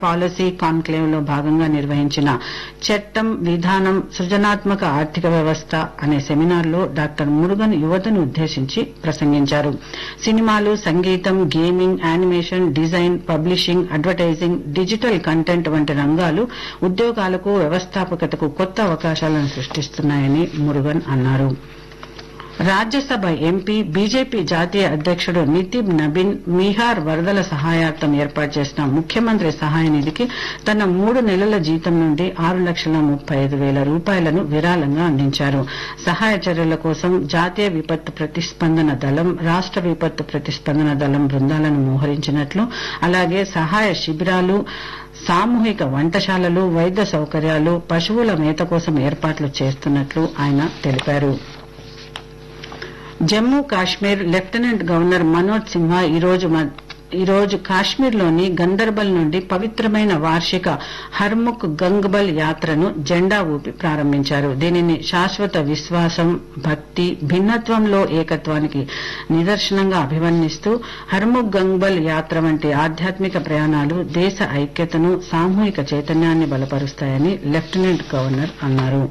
policy conclave లో భాగంగా నిర్వహించిన చట్టం విధానం సృజనాత్మక ఆర్థిక వ్యవస్థ అనే సెమినార్ లో డాక్టర్ మురుగన్ యువతను ఉద్దేశించి ప్రసంగించారు సినిమాలు సంగీతం gaming animation design publishing advertising digital content వంటి రంగాలు ఉద్యోగాలకు వ్యవస్థాపకతకు కొత్త అవకాశాలను సృష్టిస్తున్నాయని మురుగన్ అన్నారు రాజ్యసభ ఎంపీ బీజేపీ జాతీయ అధ్యక్షుడు నితిన్ నబీన్ బీహార్ వరదల సహాయార్థం ఏర్పాటు చేసిన ముఖ్యమంత్రి సహాయ నిధికి తన మూడు నెలల జీతం నుండి ఆరు లక్షల ముప్పై ఐదు వేల రూపాయలను విరాళంగా అందించారు సహాయ చర్యల కోసం జాతీయ విపత్తు ప్రతిస్పందన దళం రాష్ట విపత్తు ప్రతిస్పందన దళం బృందాలను మోహరించినట్లు అలాగే సహాయ శిబిరాలు సామూహిక వంటశాలలు వైద్య సౌకర్యాలు పశువుల మేత కోసం ఏర్పాట్లు చేస్తున్నట్లు ఆయన తెలిపారు జమ్మూ కాశ్మీర్ లెఫ్టినెంట్ గవర్నర్ మనోజ్ సిన్హా ఈ రోజు మ- ఈ రోజు కాశ్మీర్లోని గందర్బల్ నుండి పవిత్రమైన వార్షిక హర్ముఖ్ గంగ్బల్ యాత్రను జెండా ఊపి ప్రారంభించారు దీనిని శాశ్వత విశ్వాసం భక్తి భిన్నత్వంలో ఏకత్వానికి నిదర్శనంగా అభివర్ణిస్తూ హర్ముఖ్ గంగ్బల్ యాత్ర వంటి ఆధ్యాత్మిక ప్రయాణాలు దేశ ఐక్యతను సామూహిక చైతన్యాన్ని బలపరుస్తాయని లెఫ్టినెంట్ గవర్నర్ అన్నారు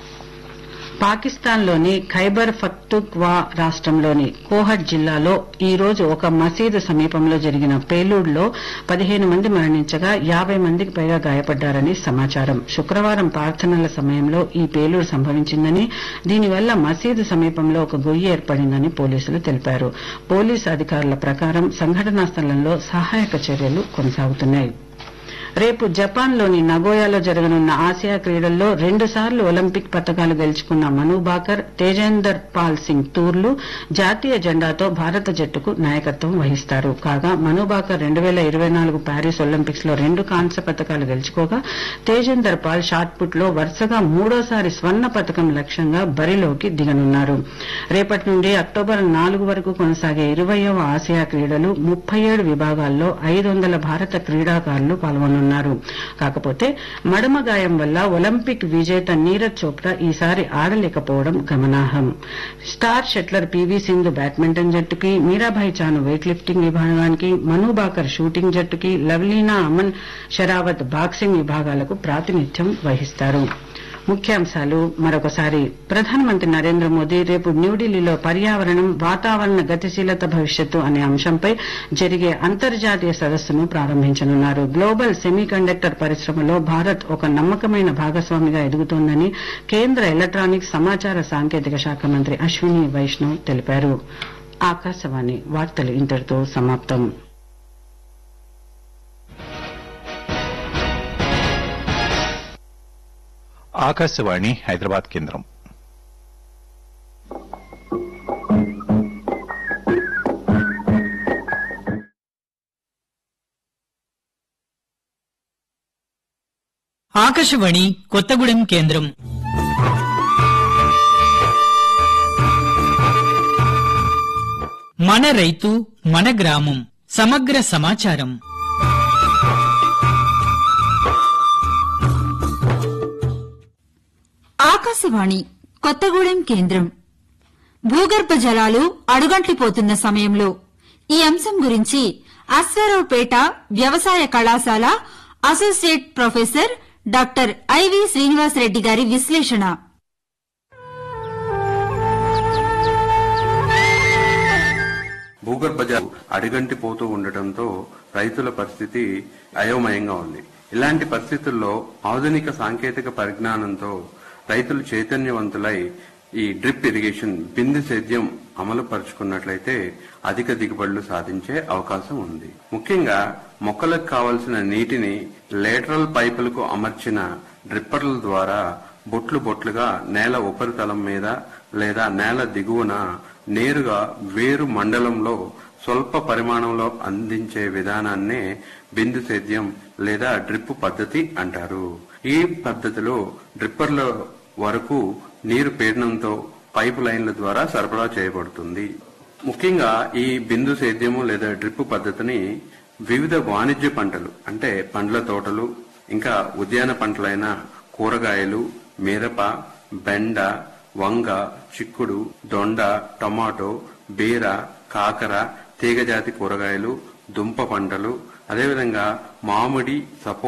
పాకిస్తాన్లోని ఖైబర్ పఖ్తూన్ఖ్వా రాష్ట్రంలోని కోహట్ జిల్లాలో ఈ రోజు ఒక మసీదు సమీపంలో జరిగిన పేలుడులో పదిహేను మంది మరణించగా యాబై మందికి పైగా గాయపడ్డారని సమాచారం శుక్రవారం ప్రార్థనల సమయంలో ఈ పేలుడు సంభవించిందని దీనివల్ల మసీదు సమీపంలో ఒక గొయ్యి ఏర్పడిందని పోలీసులు తెలిపారు పోలీసు అధికారుల ప్రకారం సంఘటనా స్థలంలో సహాయక చర్యలు కొనసాగుతున్నాయి రేపు జపాన్లోని నగోయాలో జరగనున్న ఆసియా క్రీడల్లో రెండుసార్లు ఒలింపిక్ పతకాలు గెలుచుకున్న మను బాకర్ తేజేందర్ పాల్ సింగ్ తూర్లు జాతీయ జెండాతో భారత జట్టుకు నాయకత్వం వహిస్తారు కాగా మను బాకర్ రెండు వేల ఇరవై నాలుగు ప్యారిస్ ఒలింపిక్స్ లో రెండు కాంస్య పతకాలు గెలుచుకోగా తేజేందర్ పాల్ షాట్ పుట్ లో వరుసగా మూడోసారి స్వర్ణ పతకం లక్ష్యంగా బరిలోకి దిగనున్నారు రేపటి నుండి అక్టోబర్ నాలుగు వరకు కొనసాగే ఇరవయవ ఆసియా క్రీడలు ముప్పై ఏడు విభాగాల్లో ఐదు వందల భారత క్రీడాకారులు పాల్గొనున్నారు కాకపోతే మడమ గాయం వల్ల ఒలింపిక్ విజేత నీరజ్ చోప్రా ఈసారి ఆడలేకపోవడం గమనార్హం star shuttler PV Sindhu badminton జట్టుకి మీరాభాయ్ చాను వెయిట్ లిఫ్టింగ్ విభాగానికి మను బాకర్ షూటింగ్ జట్టుకి లవ్లీనా అమన్ షరావత్ బాక్సింగ్ విభాగాలకు ప్రాతినిధ్యం వహిస్తారు ముఖ్యాంశాలు మరొకసారి ప్రధానమంత్రి నరేంద్ర మోదీ రేపు న్యూఢిల్లీలో పర్యావరణం వాతావరణ గతిశీలత భవిష్యత్తు అనే అంశంపై జరిగే అంతర్జాతీయ సదస్సును ప్రారంభించనున్నారు గ్లోబల్ సెమీ కండక్టర్ పరిశ్రమలో భారత్ ఒక నమ్మకమైన భాగస్వామిగా ఎదుగుతోందని కేంద్ర ఎలక్ట్రానిక్స్ సమాచార సాంకేతిక శాఖ మంత్రి అశ్విని వైష్ణవ్ తెలిపారు ఆకాశవాణి వార్తలు ఇంతటితో సమాప్తం ఆకాశవాణి హైదరాబాద్ కేంద్రం ఆకాశవాణి కొత్తగూడెం కేంద్రం మన రైతు మన గ్రామం సమగ్ర సమాచారం ఆకాశవాణి కొత్తగూడెం కేంద్రం భూగర్భ జలాలు అడుగంట్లిపోతున్న సమయంలో ఈ అంశం గురించి అశ్వారావుపేట వ్యవసాయ కళాశాల associate professor doctor IV Srinivasa Reddy గారి విశ్లేషణ భూగర్భ జలం అడిగంటి పోతూ ఉండటంతో రైతుల పరిస్థితి అయోమయంగా ఉంది ఇలాంటి పరిస్థితుల్లో ఆధునిక సాంకేతిక పరిజ్ఞానంతో రైతులు చైతన్యవంతులై ఈ డ్రిప్ ఇరిగేషన్ బిందు సేద్యం అమలు పరుచుకున్నట్లయితే అధిక దిగుబడులు సాధించే అవకాశం ఉంది ముఖ్యంగా మొక్కలకు కావలసిన నీటిని లేటరల్ పైపులకు అమర్చిన డ్రిప్పర్ల ద్వారా బొట్లు బొట్లుగా నేల ఉపరితలం మీద లేదా నేల దిగువన నేరుగా వేరు మండలంలో స్వల్ప పరిమాణంలో అందించే విధానాన్నే బిందు సేద్యం లేదా డ్రిప్ పద్ధతి అంటారు ఈ పద్ధతిలో డ్రిప్పర్ల వరకు నీరు పీడనంతో పైపు లైన్ల ద్వారా సరఫరా చేయబడుతుంది ముఖ్యంగా ఈ బిందు సేద్యము లేదా డ్రిప్ పద్ధతిని వివిధ వాణిజ్య పంటలు అంటే పండ్ల తోటలు ఇంకా ఉద్యాన పంటలైన కూరగాయలు మిరప బెండ వంగ చిక్కుడు దొండ టమాటో బీర కాకర తీగజాతి కూరగాయలు దుంప పంటలు అదేవిధంగా మామిడి సపో